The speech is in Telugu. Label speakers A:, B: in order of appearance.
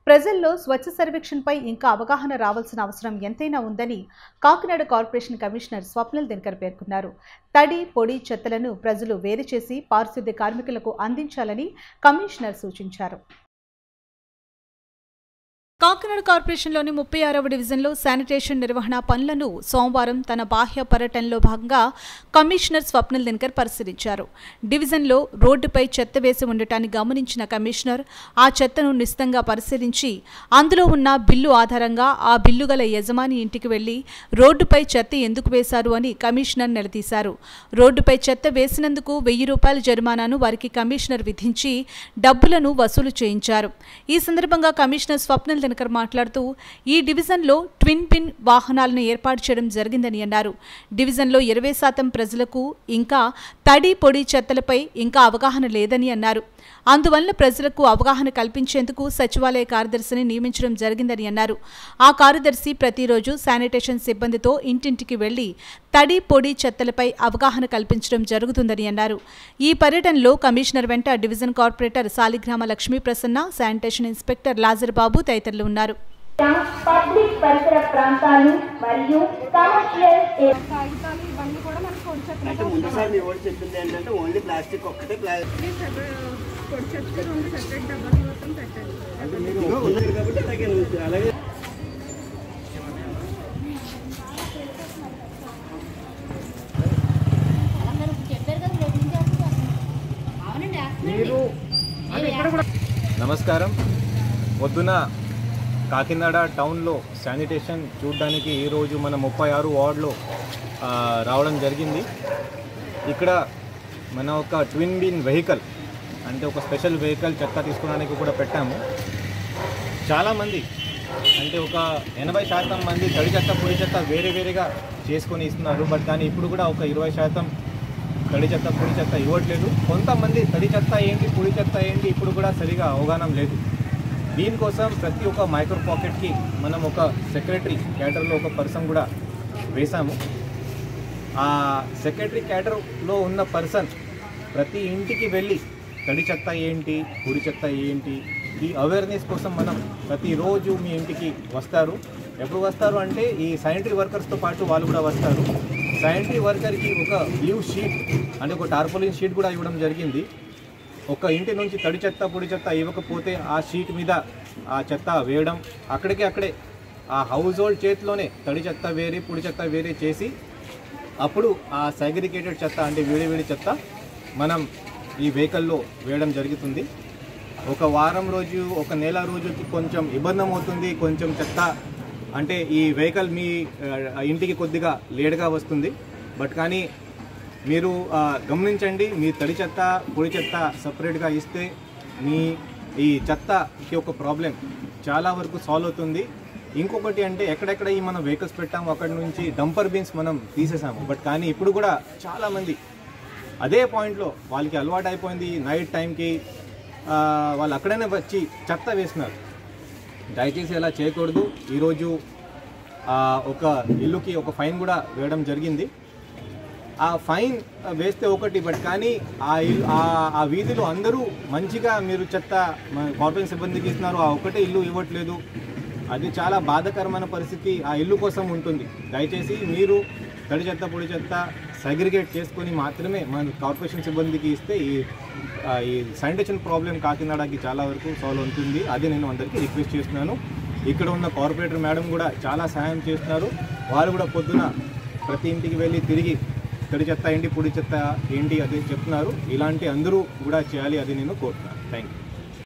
A: ప్రజల్లో స్వచ్ఛ సర్వేక్షణపై ఇంకా అవగాహన రావాల్సిన అవసరం ఎంతైనా ఉందని కాకినాడ కార్పొరేషన్ కమిషనర్ స్వప్నల్ దినకర్ పేర్కొన్నారు తడి పొడి చెత్తలను ప్రజలు వేరు చేసి పారిశుద్ధ్య కార్మికులకు అందించాలని కమిషనర్ సూచించారు కాకినాడ కార్పొరేషన్లోని ముప్పై ఆరవ డివిజన్లో శానిటేషన్ నిర్వహణ పనులను సోమవారం తన బాహ్య పర్యటనలో భాగంగా కమిషనర్ స్వప్నల్ దినకర్ పరిశీలించారు డివిజన్లో రోడ్డుపై చెత్త వేసి ఉండటాన్ని గమనించిన కమిషనర్ ఆ చెత్తను నిశితంగా పరిశీలించి అందులో ఉన్న బిల్లు ఆధారంగా ఆ బిల్లు గల యజమాని ఇంటికి వెళ్లి రోడ్డుపై చెత్త ఎందుకు వేశారు అని కమిషనర్ నిలదీశారు రోడ్డుపై చెత్త వేసినందుకు వెయ్యి రూపాయల జరిమానాను వారికి కమిషనర్ విధించి డబ్బులను వసూలు చేయించారు ఈ సందర్భంగా కమిషనర్ స్వప్నల్ దినకర్ మాట్లాడుతూ ఈ డివిజన్లో ట్విన్ పిన్ వాహనాలను ఏర్పాటు చేయడం జరిగిందని అన్నారు డివిజన్లో ఇరవై శాతం ప్రజలకు ఇంకా తడి పొడి చెత్తలపై ఇంకా అవగాహన లేదని అన్నారు అందువల్ల ప్రజలకు అవగాహన కల్పించేందుకు సచివాలయ కార్యదర్శిని నియమించడం జరిగిందని అన్నారు ఆ కార్యదర్శి ప్రతిరోజు శానిటేషన్ సిబ్బందితో ఇంటింటికి వెళ్లి తడి పొడి చెత్తలపై అవగాహన కల్పించడం జరుగుతుందని అన్నారు ఈ పర్యటనలో కమిషనర్ వెంట division corporator Saligrama Lakshmi Prasanna sanitation inspector Lazar Babu తదితరులు ఉన్నారు
B: పబ్లిక్ పరిసర ప్రాంతాలు మరియు కమర్షియల్ ఏ-
C: కాగితాలు ఇవన్నీ కూడా మనకు పొడి చెత్త
D: అంటే ముందుసారి మీ వాళ్ళు చెప్పింది ఏంటంటే ఓన్లీ ప్లాస్టిక్ ఒక్కటే ప్లాస్టిక్
C: పొడి చెత్త రెండు సెపరేట్ డబ్బాలు మొత్తం పెట్టండి
D: అంటే మీరు ఉన్నది కాబట్టి అలాగే ఉంది. అలాగే
E: నమస్కారం పొద్దున కాకినాడ టౌన్లో శానిటేషన్ చూడడానికి ఈరోజు మన ముప్పై ఆరు వార్డులో ఆ, రావడం జరిగింది ఇక్కడ మన ఒక ట్విన్ బిన్ వెహికల్ అంటే ఒక స్పెషల్ వెహికల్ చెత్త తీసుకోవడానికి కూడా పెట్టాము చాలామంది అంటే ఒక ఎనభై శాతం మంది తడి చెత్త పొడి చెత్త వేరే వేరేగా చేసుకొని ఇస్తున్నారు బట్ కానీ ఇప్పుడు కూడా ఒక ఇరవై శాతం తడి చెత్త పొడి చెత్త ఇవ్వట్లేదు కొంతమంది తడి చెత్త ఏంటి పొడి చెత్త ఏంటి ఇప్పుడు కూడా సరిగా అవగాహన లేదు దీనికోసం ప్రతి ఒక్క మైక్రో పాకెట్కి మనం ఒక సెక్రటరీ క్యాటర్లో ఒక పర్సన్ కూడా వేశాము ఆ సెక్రటరీ క్యాటర్లో ఉన్న పర్సన్ ప్రతి ఇంటికి వెళ్ళి తడి చెత్త ఏంటి పొడి చెత్త ఏంటి ఈ అవేర్నెస్ కోసం మనం ప్రతిరోజు మీ ఇంటికి వస్తారు ఎప్పుడు వస్తారు అంటే ఈ శానిటరీ వర్కర్స్తో పాటు వాళ్ళు కూడా వస్తారు శానిటరీ వర్కర్కి ఒక బ్లూ షీట్ అంటే ఒక టార్పోలిన్ షీట్ కూడా ఇవ్వడం జరిగింది ఒక ఇంటి నుంచి తడి చెత్త పొడి చెత్త ఇవ్వకపోతే ఆ షీట్ మీద ఆ చెత్త వేయడం అక్కడికి అక్కడే ఆ హౌస్ హోల్డ్ చేతిలోనే తడి చెత్త వేరే పొడి చెత్త వేరే చేసి అప్పుడు ఆ సైగ్రిగేటెడ్ చెత్త అంటే వేడి వేడి చెత్త మనం ఈ వెహికల్లో వేయడం జరుగుతుంది ఒక వారం రోజు ఒక నెల రోజుకి కొంచెం ఇబ్బంది అవుతుంది కొంచెం చెత్త అంటే ఈ వెహికల్ మీ ఆ, ఇంటికి కొద్దిగా లేట్గా వస్తుంది బట్ కానీ మీరు ఆ, గమనించండి మీ తడి చెత్త పొడి చెత్త సపరేట్గా ఇస్తే మీ ఈ చెత్తకి ఒక ప్రాబ్లం చాలా వరకు సాల్వ్ అవుతుంది ఇంకొకటి అంటే ఎక్కడెక్కడ ఈ మనం వెహికల్స్ పెట్టాము అక్కడ నుంచి డంపర్ బీన్స్ మనం తీసేసాము బట్ కానీ ఇప్పుడు కూడా చాలామంది అదే పాయింట్లో వాళ్ళకి అలవాటు అయిపోయింది నైట్ టైంకి ఆ, వాళ్ళు అక్కడనే వచ్చి చెత్త వేస్తున్నారు దయచేసి అలా చేయకూడదు ఈరోజు ఆ, ఒక ఇల్లుకి ఒక ఫైన్ కూడా వేయడం జరిగింది ఆ ఫైన్ వేస్తే ఒకటి బట్ కానీ ఆ ఇల్లు ఆ- ఆ వీధిలో అందరూ మంచిగా మీరు చెత్త మన కార్పొరేషన్ సిబ్బందికి ఇస్తున్నారు ఆ ఒకటే ఇల్లు ఇవ్వట్లేదు అది చాలా బాధాకరమైన పరిస్థితి ఆ ఇల్లు కోసం ఉంటుంది దయచేసి మీరు తడి చెత్త పొడి చెత్త సగ్రిగేట్ చేసుకొని మాత్రమే మన కార్పొరేషన్ సిబ్బందికి ఇస్తే ఈ ఆ, ఈ శానిటేషన్ ప్రాబ్లం కాకినాడకి చాలా వరకు సాల్వ్ అవుతుంది అది నేను అందరికీ రిక్వెస్ట్ చేస్తున్నాను ఇక్కడ ఉన్న కార్పొరేటర్ మేడం కూడా చాలా సహాయం చేస్తున్నారు వారు కూడా పొద్దున ప్రతి ఇంటికి వెళ్ళి తిరిగి తడి చెత్త ఏంటి పొడి చెత్త ఏంటి అది చెప్తున్నారు ఇలాంటి అందరూ కూడా చేయాలి అది నేను కోరుతున్నాను థ్యాంక్ యూ